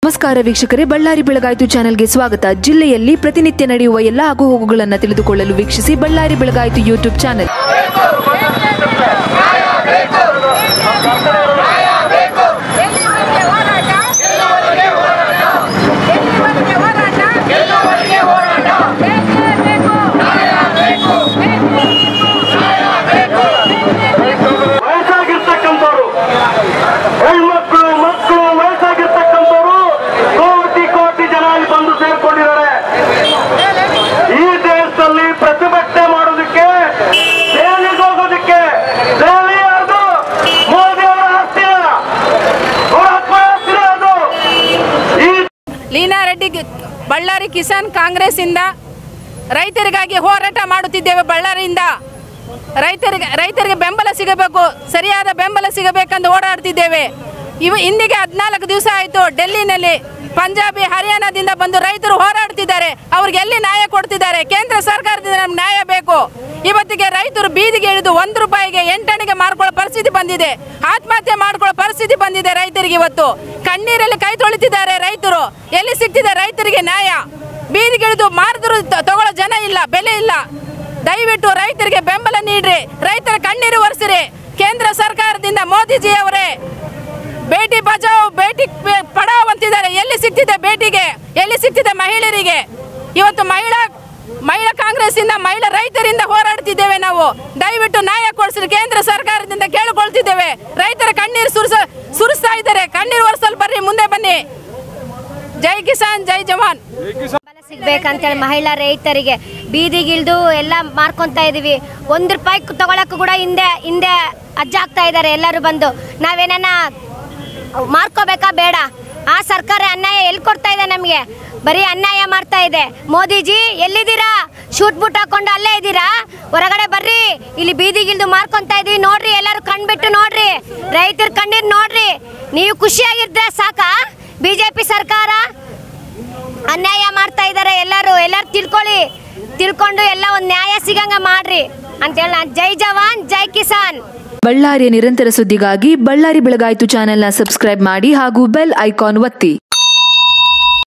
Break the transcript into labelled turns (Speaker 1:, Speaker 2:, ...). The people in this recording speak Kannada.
Speaker 1: ನಮಸ್ಕಾರ ವೀಕ್ಷಕರೇ ಬಳ್ಳಾರಿ ಬೆಳಗಾಯಿತು ಚಾನೆಲ್ಗೆ ಸ್ವಾಗತ ಜಿಲ್ಲೆಯಲ್ಲಿ ಪ್ರತಿನಿತ್ಯ ನಡೆಯುವ ಎಲ್ಲ ಆಗುಹೋಗುಗಳನ್ನು ತಿಳಿದುಕೊಳ್ಳಲು ವೀಕ್ಷಿಸಿ ಬಳ್ಳಾರಿ ಬೆಳಗಾಯಿತು ಯೂಟ್ಯೂಬ್ ಚಾನೆಲ್
Speaker 2: ವಯಸ್ಸಾಗಿರ್ತಕ್ಕಂಥವ್ರು ಹೆಣ್ಮಕ್ಳು ಮಕ್ಕಳು ವಯಸ್ಸಾಗಿರ್ತಕ್ಕಂಥವ್ರು ಕೋಟಿ ಕೋಟಿ ಜನ ಇಲ್ಲಿ ಬಂದು ಸೇರ್ಕೊಂಡಿದ್ದಾರೆ ಈ ದೇಶದಲ್ಲಿ ಪ್ರತಿಭಟನೆ ಮಾಡೋದಕ್ಕೆ ದೆಹಲಿಗೆ ಹೋಗೋದಕ್ಕೆ ದೆಹಲಿ ಅದು ಮೋದಿ ಅವರ ಆಸ್ತಿ ಅಲ್ಲ ಅವರ ಆತ್ಮ ಆಸ್ತಿ ಅದು ಈ
Speaker 3: ಲೀನಾ ರೆಡ್ಡಿ ಗಿ- ಬಳ್ಳಾರಿ ಕಿಸಾನ್ ಕಾಂಗ್ರೆಸ್ ಇಂದ ರೈತರಿಗಾಗಿ ಹೋರಾಟ ಮಾಡುತ್ತಿದ್ದೇವೆ ಬಳ್ಳಾರಿಯಿಂದ ರೈತರಿಗೆ ರೈತರಿಗೆ ಬೆಂಬಲ ಸಿಗಬೇಕು ಸರಿಯಾದ ಬೆಂಬಲ ಸಿಗಬೇಕೆಂದು ಓಡಾಡ್ತಿದ್ದೇವೆ ಇವು ಇಂದಿಗೆ ಹದಿನಾಲ್ಕು ದಿವಸ ಆಯಿತು ಡೆಲ್ಲಿನಲ್ಲಿ ಪಂಜಾಬಿ ಹರಿಯಾಣದಿಂದ ಬಂದು ರೈತರು ಹೋರಾಡ್ತಿದ್ದಾರೆ ಅವ್ರಿಗೆ ಎಲ್ಲಿ ನ್ಯಾಯ ಕೊಡ್ತಿದ್ದಾರೆ ಕೇಂದ್ರ ಸರ್ಕಾರದಿಂದ ನಮ್ಗೆ ನ್ಯಾಯ ಬೇಕು ಇವತ್ತಿಗೆ ರೈತರು ಬೀದಿಗೆ ಇಳಿದು ಒಂದು ರೂಪಾಯಿಗೆ ಎಂಟಣಿಗೆ ಮಾರ್ಕೊಳ್ಳೋ ಪರಿಸ್ಥಿತಿ ಬಂದಿದೆ ಆತ್ಮಹತ್ಯೆ ಮಾಡ್ಕೊಳ್ಳೋ ಪರಿಸ್ಥಿತಿ ಬಂದಿದೆ ರೈತರಿಗೆ ಇವತ್ತು ಕಣ್ಣೀರಲ್ಲಿ ಕೈ ತೊಳಿತಿದ್ದಾರೆ ರೈತರು ಎಲ್ಲಿ ಸಿಗ್ತಿದೆ ರೈತರಿಗೆ ನ್ಯಾಯ ಬೀದಿಗಿಳಿದು ಮಾರಿದ್ರು ತ- ತಗೊಳ್ಳೋ ಜನ ಇಲ್ಲ ಬೆಲೆ ಇಲ್ಲ ದಯವಿಟ್ಟು ರೈತರಿಗೆ ಬೆಂಬಲ ನೀಡ್ರಿ ರೈತರ ಕಣ್ಣೀರು ಒರೆಸಿರಿ ಕೇಂದ್ರ ಸರ್ಕಾರದಿಂದ ಮೋದಿಜಿ ಅವರೇ ಬೇಟಿ ಬಚಾವ್ ಬೇಟಿ ಪೆ- ಪಡಾವ್ ಅಂತಿದ್ದಾರೆ ಎಲ್ಲಿ ಸಿಗ್ತಿದೆ ಬೇಟಿಗೆ ಎಲ್ಲಿ ಸಿಗ್ತಿದೆ ಮಹಿಳೆಯರಿಗೆ ಇವತ್ತು ಮಹಿಳಾ ಮಹಿಳಾ ಕಾಂಗ್ರೆಸ್ ಇಂದ ಮಹಿಳಾ ರೈತರಿಂದ ಹೋರಾಡ್ತಿದ್ದೇವೆ ನಾವು ದಯವಿಟ್ಟು ನ್ಯಾಯ ಕೊಡಿಸ್ರಿ ಕೇಂದ್ರ ಸರ್ಕಾರದಿಂದ ಕೇಳಿಕೊಳ್ತಿದ್ದೇವೆ ರೈತರ ಕಣ್ಣೀರು ಸುರಿಸ ಸುರಿಸ್ತಾ ಇದ್ದಾರೆ ಕಣ್ಣೀರು ಒರೆಸಲು ಬರ್ರಿ ಮುಂದೆ ಬನ್ನಿ ಜೈ ಕಿಸಾನ್ ಜೈ ಜವಾನ್
Speaker 4: ಬೆಂಬಲ ಸಿಗ್ಬೇಕಂತೇಳಿ ಮಹಿಳಾ ರೈತರಿಗೆ ಬೀದಿಗಿಳ್ದು ಎಲ್ಲ ಮಾರ್ಕೊಂತ ಇದೀವಿ ಒಂದು ರೂಪಾಯಿ ತಗೊಳಕ್ಕೂ ಕೂಡ ಹಿಂದೆ ಹಿಂದೆ ಅಜ್ಜಾಗ್ತಾ ಇದ್ದಾರೆ ಎಲ್ಲರೂ ಬಂದು ನಾವೇನ ಮಾರ್ಕೋಬೇಕಾ ಬೇಡ ಆ ಸರ್ಕಾರ ಅನ್ಯಾಯ ಎಲ್ಲಿ ಕೊಡ್ತಾ ಇದೆ ನಮಗೆ ಬರೀ ಅನ್ಯಾಯ ಮಾಡ್ತಾ ಇದೆ ಮೋದಿಜಿ ಎಲ್ಲಿದ್ದೀರಾ ಶೂಟ್ ಬೂಟ್ ಹಾಕೊಂಡು ಅಲ್ಲೇ ಇದ್ದೀರಾ ಹೊರಗಡೆ ಬರ್ರಿ ಇಲ್ಲಿ ಬೀದಿಗಿಲ್ದು ಮಾರ್ಕೊಂತ ಇದೀವಿ ನೋಡ್ರಿ ಎಲ್ಲರೂ ಕಣ್ಬಿಟ್ಟು ನೋಡ್ರಿ ರೈತರ ಕಣ್ಣೀರ್ ನೋಡ್ರಿ ನೀವು ಖುಷಿಯಾಗಿದ್ರೆ ಸಾಕಾ ಬಿಜೆಪಿ ಸರ್ಕಾರ ಅನ್ಯಾಯ ಮಾಡ್ತಾ ಇದ್ದಾರೆ ಎಲ್ಲರೂ ಎಲ್ಲರೂ ತಿಳ್ಕೊಳ್ಳಿ ತಿಳ್ಕೊಂಡು ಎಲ್ಲ ಒಂದು ನ್ಯಾಯ ಸಿಗಂಗ ಮಾಡ್ರಿ ಅಂತೇಳಿ ನಾನು ಜೈ ಜವಾನ್ ಜೈ ಕಿಸಾನ್
Speaker 1: ಬಳ್ಳಾರಿಯ ನಿರಂತರ ಸುದ್ದಿಗಾಗಿ ಬಳ್ಳಾರಿ ಬೆಳಗಾಯಿತು ಚಾನೆಲ್ನ ಸಬ್ಸ್ಕ್ರೈಬ್ ಮಾಡಿ ಹಾಗೂ ಬೆಲ್ ಐಕಾನ್ ಒತ್ತಿ